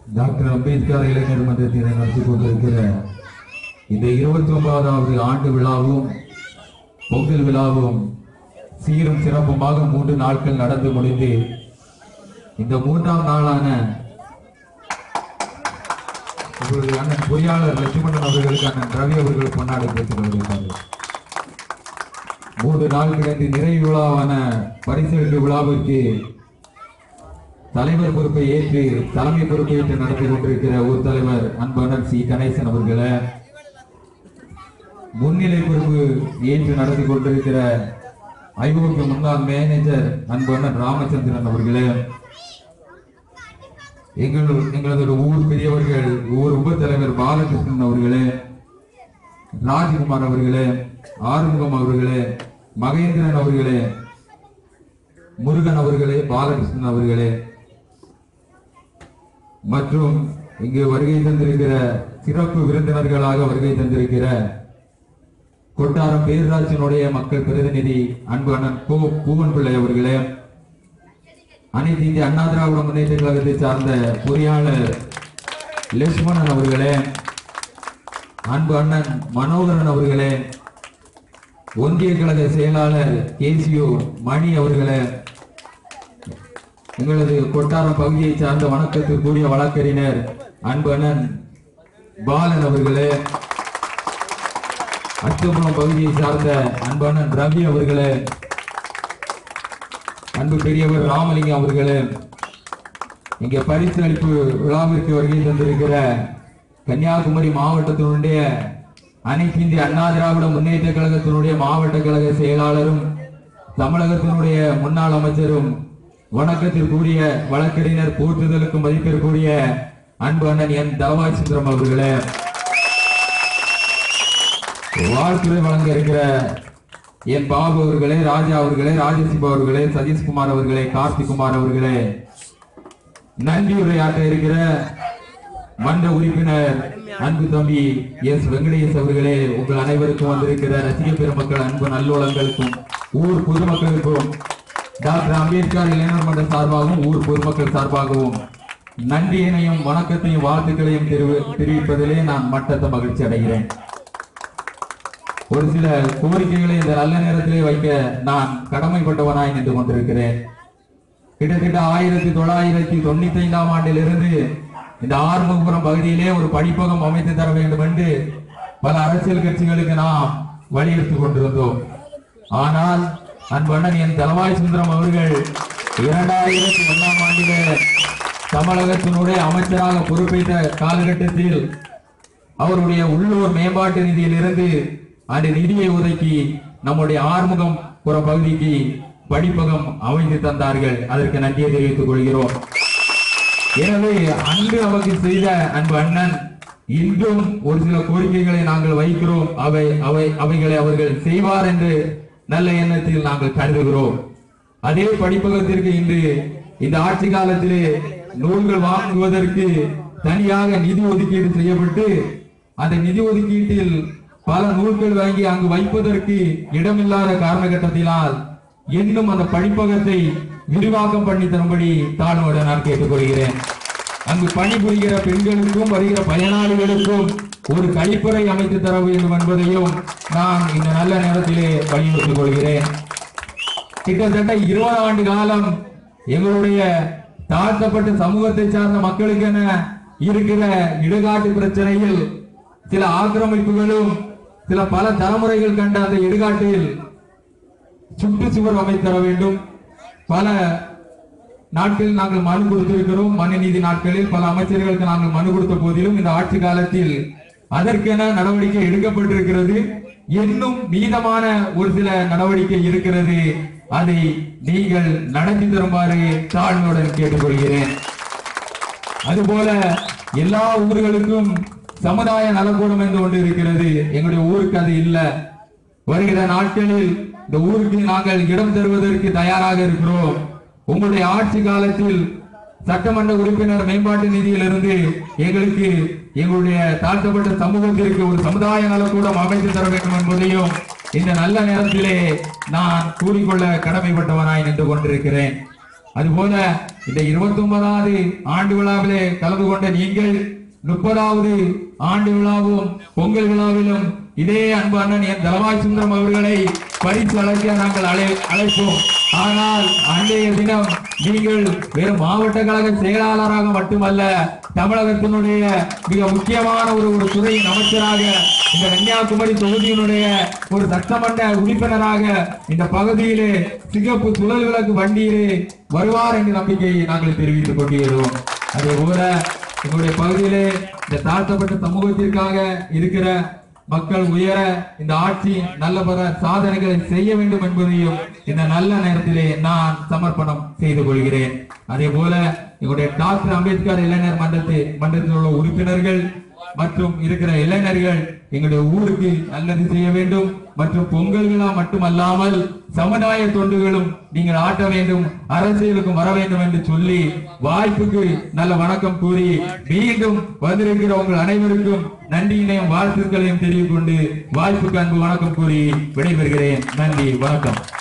doctor Ambedkar இளைஞர் மன்றத்தினை நடத்தி கொண்டிருக்கிற இந்த இருபத்தி ஒன்பதாவது ஆண்டு விழாவும் பொங்கல் விழாவும் சீரும் சிறப்புமாக மூன்று நாட்கள் நடந்து முடிந்து இந்த மூன்றாம் நாளான உங்களுடைய அண்ணன் பொறியாளர் லட்சுமணன் அவர்களுக்கு அண்ணன் ரவி அவர்கள் பொன்னாடை பெற்றுக் கொண்டிருக்கிறார்கள் மூன்று நாள் கிடந்து நிறைவு விழாவான பரிசளிப்பு விழாவிற்கு தலைவர் பொறுப்பை ஏற்று தலைமை பொறுப்பை ஏற்று நடத்தி கொண்டிருக்கிற ஊர் தலைவர் அன்பண்ணன் சி கணேசன் அவர்களை முன்னிலை பொறுப்பு ஏற்று நடத்தி கொண்டிருக்கிற ஐஓபி முன்னாள் மேனேஜர் அன்பண்ணன் ராமச்சந்திரன் அவர்களே எங்கள் எங்களது ஊர் பெரியவர்கள் ஊர் உப தலைவர் பாலகிருஷ்ணன் அவர்களே ராஜ்குமார் அவர்களே ஆறுமுகம் அவர்களே மகேந்திரன் அவர்களே முருகன் அவர்களே பாலகிருஷ்ணன் அவர்களே மற்றும் இங்கு வருகை தந்திருக்கிற சிறப்பு விருந்தினர்களாக வருகை தந்திருக்கிற கொட்டாரம் பேரூராட்சியினுடைய மக்கள் பிரதிநிதி அன்பு அண்ணன் கோ பூவன் பிள்ளை அவர்களே அனைத்து இந்திய அண்ணா திராவிட முன்னேற்ற கழகத்தை சார்ந்த பொறியாளர் லட்சுமணன் அவர்களே அன்பு அண்ணன் மனோகரன் அவர்களே ஒன்றிய கழக செயலாளர் கேசியோ மணி அவர்களே எங்களது கொட்டாரம் பகுதியை சார்ந்த வணக்கத்திற்குரிய வழக்கறிஞர் அன்பு அண்ணன் பாலன் அவர்களே அச்சபுரம் பகுதியை சார்ந்த அன்பு அண்ணன் ரவி அவர்களே அன்பு பெரியவர் ராமலிங்கம் அவர்களே இங்கே பரிசு அளிப்பு விழாவிற்கு வருகை தந்திருக்கிற கன்னியாகுமரி மாவட்டத்தினுடைய அனைத்து இந்திய அண்ணா திராவிட முன்னேற்ற கழகத்தினுடைய மாவட்ட கழக செயலாளரும் தமிழகத்தினுடைய முன்னாள் அமைச்சரும் வணக்கத்திற்குரிய வழக்கறிஞர் போற்றுதலுக்கும் மதிப்பிற்குரிய அன்பு அண்ணன் என் தலவாய் சுந்தரம் அவர்களே வாழ்த்துறை வழங்க இருக்கிற என் பாபு அவர்களே ராஜா அவர்களே ராஜசிபா அவர்களே சதீஷ்குமார் அவர்களே கார்த்திகுமார் அவர்களே நன்றி உரையாற்ற இருக்கிற மன்ற உறுப்பினர் அன்பு தம்பி எஸ் வெங்கடேஷ் அவர்களே உங்கள் அனைவருக்கும் வந்திருக்கிற ரசிக பெருமக்கள் அன்பு நல்லுளங்களுக்கும் ஊர் பொதுமக்களுக்கும் டாக்டர் அம்பேத்கர் இளைஞர் மன்ற சார்பாகவும் ஊர் பொதுமக்கள் சார்பாகவும் நன்றியினையும் வணக்கத்தையும் வாழ்த்துக்களையும் தெரிவி- தெரிவிப்பதிலே நான் மட்டத்த மகிழ்ச்சி அடைகிறேன் ஒரு சில கோரிக்கைகளை இந்த நல்ல நேரத்திலே வைக்க நான் கடமைப்பட்டவனாய் நின்று கொண்டிருக்கிறேன் கிட்டத்தட்ட ஆயிரத்தி தொள்ளாயிரத்தி தொண்ணூத்தி ஐந்தாம் ஆண்டிலிருந்து இந்த ஆறுமுகபுரம் பகுதியிலே ஒரு படிப்பகம் அமைத்து தர வேண்டும் என்று பல அரசியல் கட்சிகளுக்கு நாம் வலியுறுத்தி கொண்டிருந்தோம் ஆனால் அன்பண்ணன் என் தலவாய் சுந்தரம் அவர்கள் இரண்டாயிரத்தி ஒன்னாம் ஆண்டிலே தமிழகத்தினுடைய அமைச்சராக பொறுப்பேற்ற காலகட்டத்தில் அவருடைய உள்ளூர் மேம்பாட்டு நிதியிலிருந்து அந்த நிதியை ஒதுக்கி நம்முடைய ஆறுமுகம் புற பகுதிக்கு படிப்பகம் அமைத்து தந்தார்கள் அதற்கு நன்றியை தெரிவித்துக் கொள்கிறோம் எனவே அன்று நமக்கு செய்த அன்பு அண்ணன் இன்றும் ஒரு சில கோரிக்கைகளை நாங்கள் வைக்கிறோம் அவை அவை அவைகளை அவர்கள் செய்வார் என்று நல்ல எண்ணத்தில் நாங்கள் கருதுகிறோம் அதே படிப்பகத்திற்கு இன்று இந்த ஆட்சி காலத்திலே நூல்கள் வாங்குவதற்கு தனியாக நிதி ஒதுக்கீடு செய்யப்பட்டு அந்த நிதி ஒதுக்கீட்டில் பல நூல்கள் வாங்கி அங்கு வைப்பதற்கு இடமில்லாத காரணகட்டத்தினால் இன்னும் அந்த படிப்பகத்தை விரிவாக்கம் பண்ணி தரும்படி தாழ்வோடு நான் கேட்டுக்கொள்கிறேன் அங்கு பணிபுரிகிற பெண்களுக்கும் வருகிற பயனாளிகளுக்கும் ஒரு கழிப்பறை அமைத்து தர வேண்டும் என்பதையும் நான் இந்த நல்ல நேரத்திலே வலியுறுத்திக் கொள்கிறேன் கிட்டத்தட்ட இருபது ஆண்டு காலம் எங்களுடைய தாழ்த்தப்பட்ட சமூகத்தை சார்ந்த மக்களுக்கென இருக்கிற இடுகாட்டு பிரச்சனையில் சில ஆக்கிரமிப்புகளும் சில பல தலைமுறைகள் கண்ட அந்த இடுகாட்டில் சுற்றுச்சுவர் அமைத்தர வேண்டும் பல நாட்களில் நாங்கள் மனு கொடுத்திருக்கிறோம் மனு நீதி நாட்களில் பல அமைச்சர்களுக்கு நாங்கள் மனு கொடுத்த போதிலும் இந்த ஆட்சி காலத்தில் அதற்கென நடவடிக்கை எடுக்கப்பட்டிருக்கிறது இன்னும் மீதமான ஒரு சில நடவடிக்கை இருக்கிறது அதை நீங்கள் நடத்தி தருமாறு தாழ்மையுடன் கேட்டுக்கொள்கிறேன் அதுபோல எல்லா ஊர்களுக்கும் சமுதாய நலக்கூடம் என்று ஒன்று இருக்கிறது எங்களுடைய ஊருக்கு அது இல்ல வருகிற நாட்களில் இந்த ஊருக்கு நாங்கள் இடம் தருவதற்கு தயாராக இருக்கிறோம் உங்களுடைய ஆட்சி காலத்தில் சட்டமன்ற உறுப்பினர் மேம்பாட்டு நிதியிலிருந்து எங்களுக்கு எங்களுடைய தாழ்த்தப்பட்ட சமூகத்திற்கு ஒரு சமுதாய நலக்கூடம் அமைத்து தர வேண்டும் என்பதையும் இந்த நல்ல நேரத்திலே நான் கூறிக்கொள்ள கடமைப்பட்டவனாய் நின்று கொண்டிருக்கிறேன் அதுபோல இந்த இருபத்தி ஒன்பதாவது ஆண்டு விழாவிலே கலந்து கொண்ட நீங்கள் முப்பதாவது ஆண்டு விழாவும் பொங்கல் விழாவிலும் இதே அன்பு அண்ணன் என் தலவாய் சுந்தரம் அவர்களை பரிசு அழைக்க நாங்கள் அழை அழைப்போம் ஆனால் அன்றைய தினம் நீங்கள் வெறும் மாவட்ட கழக செயலாளராக மட்டுமல்ல தமிழகத்தினுடைய மிக முக்கியமான ஒரு ஒரு துறையின் அமைச்சராக இந்த கன்னியாகுமரி தொகுதியினுடைய ஒரு சட்டமன்ற உறுப்பினராக இந்த பகுதியிலே சிகப்பு சுழல் விளக்கு வண்டியிலே வருவார் என்ற நம்பிக்கையை நாங்கள் தெரிவித்துக் கொண்டிருக்கிறோம் அதே போல எங்களுடைய பகுதியிலே இந்த தாழ்த்தப்பட்ட சமூகத்திற்காக இருக்கிற மக்கள் உயர இந்த ஆட்சி நல்ல பல சாதனைகளை செய்ய வேண்டும் என்பதையும் இந்த நல்ல நேரத்திலே நான் சமர்ப்பணம் செய்து கொள்கிறேன் அதே போல எங்களுடைய டாக்டர் அம்பேத்கர் இளைஞர் மன்றத்தை மன்றத்தில் உள்ள உறுப்பினர்கள் மற்றும் இருக்கிற இளைஞர்கள் எங்களுடைய ஊருக்கு நல்லது செய்ய வேண்டும் மற்றும் பொங்கல் விழா மட்டுமல்லாமல் சமுதாய தொண்டுகளும் நீங்கள் ஆட்ட வேண்டும் அரசியலுக்கும் வர வேண்டும் என்று சொல்லி வாய்ப்புக்கு நல்ல வணக்கம் கூறி மீண்டும் வந்திருக்கிற உங்கள் அனைவருக்கும் நன்றியினையும் வாழ்த்துக்களையும் தெரிவித்துக் கொண்டு வாய்ப்புக்கு அன்பு வணக்கம் கூறி விடைபெறுகிறேன் நன்றி வணக்கம்